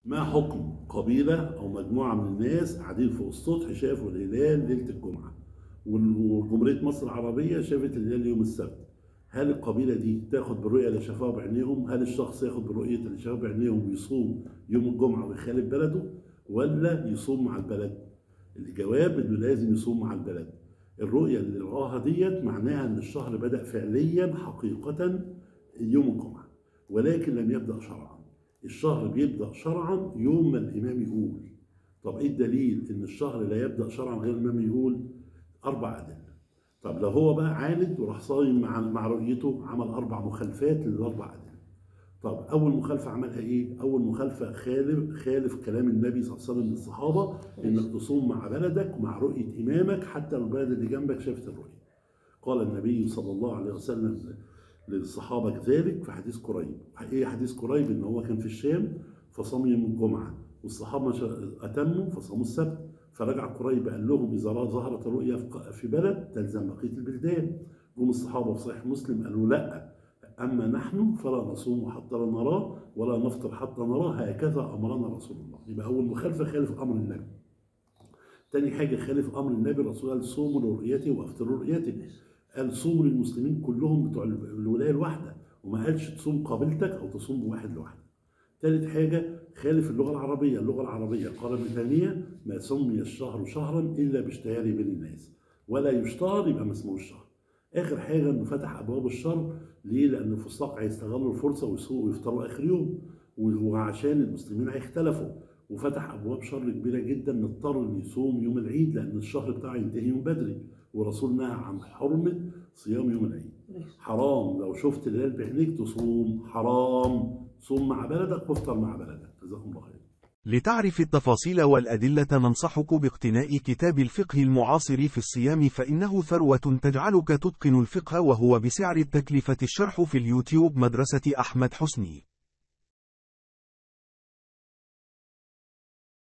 ما حكم قبيلة أو مجموعة من الناس قاعدين فوق السطح شافوا الهلال ليلة الجمعة وجمهورية مصر العربية شافت الهلال يوم السبت هل القبيلة دي تاخد بالرؤية اللي شافوها بعينيهم؟ هل الشخص ياخد بالرؤية اللي شافها بعينيهم ويصوم يوم الجمعة ويخالف بلده؟ ولا يصوم مع البلد؟ الجواب إنه لازم يصوم مع البلد. الرؤية اللي رآها ديت معناها إن الشهر بدأ فعليا حقيقة يوم الجمعة ولكن لم يبدأ شرعا. الشهر بيبدأ شرعا يوم ما الإمام يقول. طب إيه الدليل إن الشهر لا يبدأ شرعا غير الإمام يقول؟ أربع أدلة. طب لو هو بقى عاند وراح صايم مع مع رؤيته عمل اربع مخالفات للاربع ادله. طب اول مخالفه عملها ايه؟ اول مخالفه خالف خالف كلام النبي صلى الله عليه وسلم للصحابه انك تصوم مع بلدك ومع رؤيه امامك حتى لو البلد اللي جنبك شافت الرؤيه. قال النبي صلى الله عليه وسلم للصحابه كذلك في حديث قريب. ايه حديث قريب؟ ان هو كان في الشام فصام يوم الجمعه والصحابه اتموا فصاموا السبت. فرجع قريب قال لهم اذا ظهرت الرؤيا في بلد تلزم بقيه البلدان جم الصحابه في صحيح مسلم قالوا لا اما نحن فلا نصوم حتى لا نراه ولا نفطر حتى نراه هكذا امرنا رسول الله يبقى اول مخالفه خالف امر النبي تاني حاجه خالف امر النبي الرسول قال صوموا لرؤيته وافطروا لرؤيته قال صوموا للمسلمين كلهم بتوع الولايه الواحده وما قالش تصوم قبيلتك او تصوم بواحد لوحده ثالث حاجة خالف اللغة العربية اللغة العربية قال ثانية ما سمي الشهر شهرا إلا باشتهاره بين الناس ولا يشتهر يبقى ما اسمهوش شهر آخر حاجة إنه فتح أبواب الشر ليه؟ لأن الفساق هيستغلوا الفرصة ويسوقوا ويفطروا آخر يوم وعشان المسلمين هيختلفوا وفتح أبواب شر كبيرة جدا نضطر إن يصوم يوم العيد لأن الشهر بتاعه ينتهي يوم بدري ورسول نهى عن حرمة صيام يوم العيد حرام لو شفت الهلال بعينيك تصوم حرام صوم مع بلدك وافطر مع بلدك جزاكم الله خير لتعرف التفاصيل والأدلة ننصحك باقتناء كتاب الفقه المعاصر في الصيام فإنه ثروة تجعلك تتقن الفقه وهو بسعر التكلفة الشرح في اليوتيوب مدرسة أحمد حسني